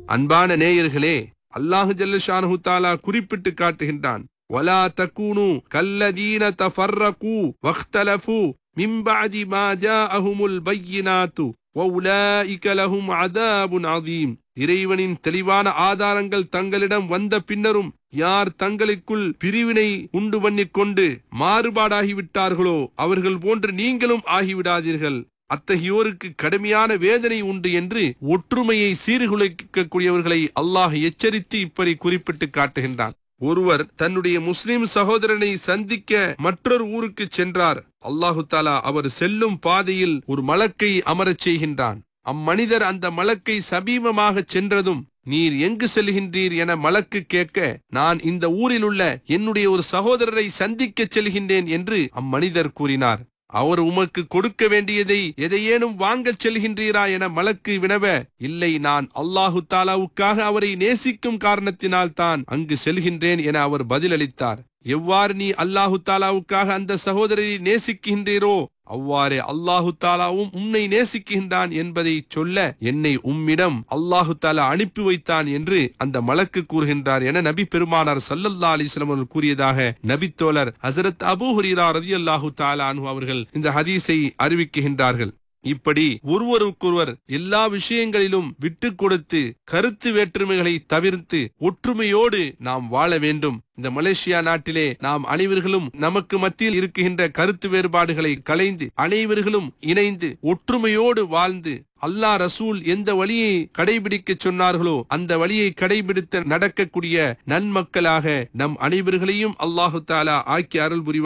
அன்பான நேயர்களே அல்லாஹு ஜல்லஷானஹு தாலா குறிப்பிட்டு காட்டுகின்றான் வலா தக்கூனு கல்லதீன தஃபர்ரகு வக்தலஃபு மின் பஅதி மா ஜாஅஹுமுல் பய்யினாத்து வஉலாயிக லஹும் அதாபுன் அதீம் இறைவனின் தெளிவான ஆதாரங்கள் தங்களிடம் வந்த பின்னரும் யார் தங்களுக்குள் பிரிவினை உண்டு பண்ணிக் கொண்டு மாறுபாடாகிவிட்டார்களோ அவர்கள் போன்று நீங்களும் ஆகிவிடாதீர்கள் அத்தகையோருக்கு கடுமையான வேதனை உண்டு என்று ஒற்றுமையை சீர்குலைக்கக்கூடியவர்களை அல்லாஹ் எச்சரித்து இப்படி குறிப்பிட்டு காட்டுகின்றான் ஒருவர் தன்னுடைய முஸ்லிம் சகோதரனை சந்திக்க மற்றொரு ஊருக்கு சென்றார் அல்லாஹு தாலா அவர் செல்லும் பாதையில் ஒரு மலக்கை அமரச் செய்கின்றான் அம்மனிதர் அந்த மலக்கை சமீபமாக சென்றதும் நீர் எங்கு செல்கின்றீர் என மலக்கு கேட்க நான் இந்த ஊரில் உள்ள என்னுடைய ஒரு சகோதரரை சந்திக்கச் செல்கின்றேன் என்று அம்மனிதர் கூறினார் அவர் உமக்கு கொடுக்க வேண்டியதை எதையேனும் வாங்கச் செல்கின்றீரா என மலக்கு வினவ இல்லை நான் அல்லாஹு தாலாவுக்காக அவரை நேசிக்கும் காரணத்தினால் தான் அங்கு செல்கின்றேன் என அவர் பதிலளித்தார் எவ்வாறு நீ அல்லாஹு தாலாவுக்காக அந்த சகோதரரை நேசிக்கின்றீரோ அவ்வாறே அல்லாஹு தாலாவும் உன்னை நேசிக்கின்றான் என்பதை சொல்ல என்னை உம்மிடம் அல்லாஹு தாலா அனுப்பி வைத்தான் என்று அந்த மலக்கு கூறுகின்றார் என நபி பெருமானார் சல்லல்லா அலிஸ்லாம் அவர்கள் கூறியதாக நபித்தோழர் ஹசரத் அபூ ஹுரீரா ரதி அல்லாஹு தாலா அன்ஹு அவர்கள் இந்த ஹதீஸை அறிவிக்கின்றார்கள் இப்படி ஒருவருக்கொருவர் எல்லா விஷயங்களிலும் விட்டு கொடுத்து கருத்து வேற்றுமைகளை தவிர்த்து ஒற்றுமையோடு நாம் வாழ வேண்டும் இந்த மலேசியா நாட்டிலே நாம் அனைவர்களும் நமக்கு மத்தியில் இருக்கின்ற கருத்து வேறுபாடுகளை களைந்து அனைவர்களும் இணைந்து ஒற்றுமையோடு வாழ்ந்து அல்லாஹ் ரசூல் எந்த வழியை கடைபிடிக்க சொன்னார்களோ அந்த வழியை கடைபிடித்த நடக்கக்கூடிய நன்மக்களாக நம் அனைவர்களையும் அல்லாஹு தாலா ஆக்கி அருள் புரிவார்